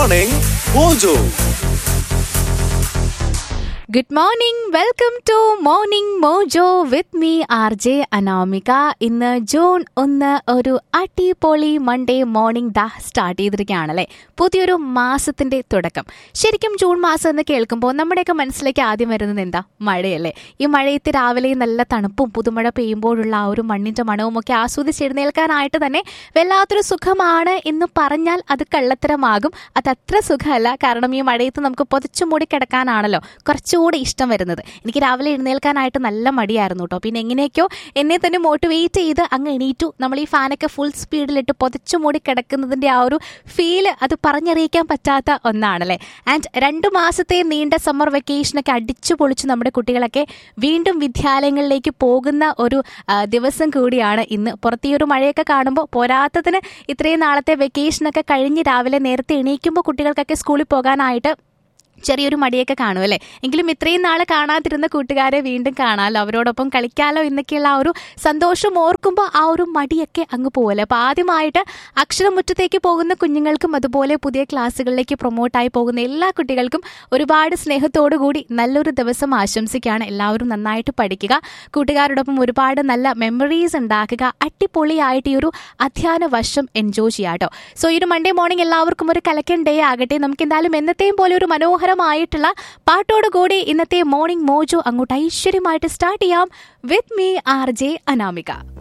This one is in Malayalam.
Morning Mojo. Good morning welcome to morning mojo with me R J Anamika ഇന്ന് ജൂൺ ഒന്ന് ഒരു അടിപൊളി മൺഡേ മോർണിംഗ് ദാ സ്റ്റാർട്ട് ചെയ്തിരിക്കുകയാണല്ലേ പുതിയൊരു മാസത്തിന്റെ തുടക്കം ശരിക്കും ജൂൺ മാസം എന്ന് കേൾക്കുമ്പോൾ നമ്മുടെയൊക്കെ മനസ്സിലേക്ക് ആദ്യം വരുന്നത് എന്താ മഴയല്ലേ ഈ മഴയത്ത് രാവിലെ നല്ല തണുപ്പും പുതുമഴ പെയ്യുമ്പോഴുള്ള ആ ഒരു മണ്ണിന്റെ മണവും ഒക്കെ ആസ്വദിച്ചെഴുന്നേൽക്കാനായിട്ട് തന്നെ വല്ലാത്തൊരു സുഖമാണ് എന്ന് പറഞ്ഞാൽ അത് കള്ളത്തരമാകും അത് അത്ര സുഖമല്ല കാരണം ഈ മഴയത്ത് നമുക്ക് പൊതച്ചു മൂടി കിടക്കാനാണല്ലോ കുറച്ചുകൂടി ഇഷ്ടം വരുന്നത് എനിക്ക് രാവിലെ എഴുന്നേൽക്കാനായിട്ട് നല്ല മടിയായിരുന്നു കേട്ടോ പിന്നെ എങ്ങനെയൊക്കെയോ എന്നെ തന്നെ മോട്ടിവേറ്റ് ചെയ്ത് അങ്ങ് എണീറ്റു നമ്മൾ ഈ ഫാനൊക്കെ ഫുൾ സ്പീഡിലിട്ട് പൊതച്ചു മൂടി കിടക്കുന്നതിന്റെ ആ ഒരു ഫീല് അത് പറഞ്ഞറിയിക്കാൻ പറ്റാത്ത ഒന്നാണല്ലേ ആൻഡ് രണ്ട് മാസത്തെ നീണ്ട സമ്മർ വെക്കേഷനൊക്കെ അടിച്ചു പൊളിച്ച് നമ്മുടെ കുട്ടികളൊക്കെ വീണ്ടും വിദ്യാലയങ്ങളിലേക്ക് പോകുന്ന ഒരു ആ, ദിവസം കൂടിയാണ് ഇന്ന് പുറത്ത് ഈ ഒരു മഴയൊക്കെ കാണുമ്പോൾ പോരാത്തതിന് ഇത്രയും നാളത്തെ വെക്കേഷനൊക്കെ കഴിഞ്ഞ് രാവിലെ നേരത്തെ എണീക്കുമ്പോൾ കുട്ടികൾക്കൊക്കെ സ്കൂളിൽ പോകാനായിട്ട് ചെറിയൊരു മടിയൊക്കെ കാണും അല്ലേ എങ്കിലും ഇത്രയും നാളെ കാണാതിരുന്ന കൂട്ടുകാരെ വീണ്ടും കാണാമല്ലോ അവരോടൊപ്പം കളിക്കാലോ എന്നൊക്കെയുള്ള ആ ഒരു സന്തോഷം ഓർക്കുമ്പോൾ ആ ഒരു മടിയൊക്കെ അങ്ങ് പോകല്ലേ അപ്പോൾ ആദ്യമായിട്ട് അക്ഷരമുറ്റത്തേക്ക് പോകുന്ന കുഞ്ഞുങ്ങൾക്കും അതുപോലെ പുതിയ ക്ലാസ്സുകളിലേക്ക് പ്രൊമോട്ടായി പോകുന്ന എല്ലാ കുട്ടികൾക്കും ഒരുപാട് സ്നേഹത്തോടു കൂടി നല്ലൊരു ദിവസം ആശംസിക്കുകയാണ് എല്ലാവരും നന്നായിട്ട് പഠിക്കുക കൂട്ടുകാരോടൊപ്പം ഒരുപാട് നല്ല മെമ്മറീസ് ഉണ്ടാക്കുക അടിപൊളിയായിട്ട് ഈ ഒരു അധ്യയന വർഷം എൻജോയ് ചെയ്യാം കേട്ടോ സോ ഈ ഒരു മൺഡേ മോർണിംഗ് എല്ലാവർക്കും ഒരു കലക്കൻ ഡേ ആകട്ടെ നമുക്ക് എന്തായാലും എന്നത്തെയും പോലെ ഒരു മനോഹരമായിട്ടുള്ള പാട്ടോട് കൂടി ഇന്നത്തെ മോർണിംഗ് മോജോ അങ്ങോട്ട് ഐശ്വര്യമായിട്ട് സ്റ്റാർട്ട് ചെയ്യാം with me R J Anamika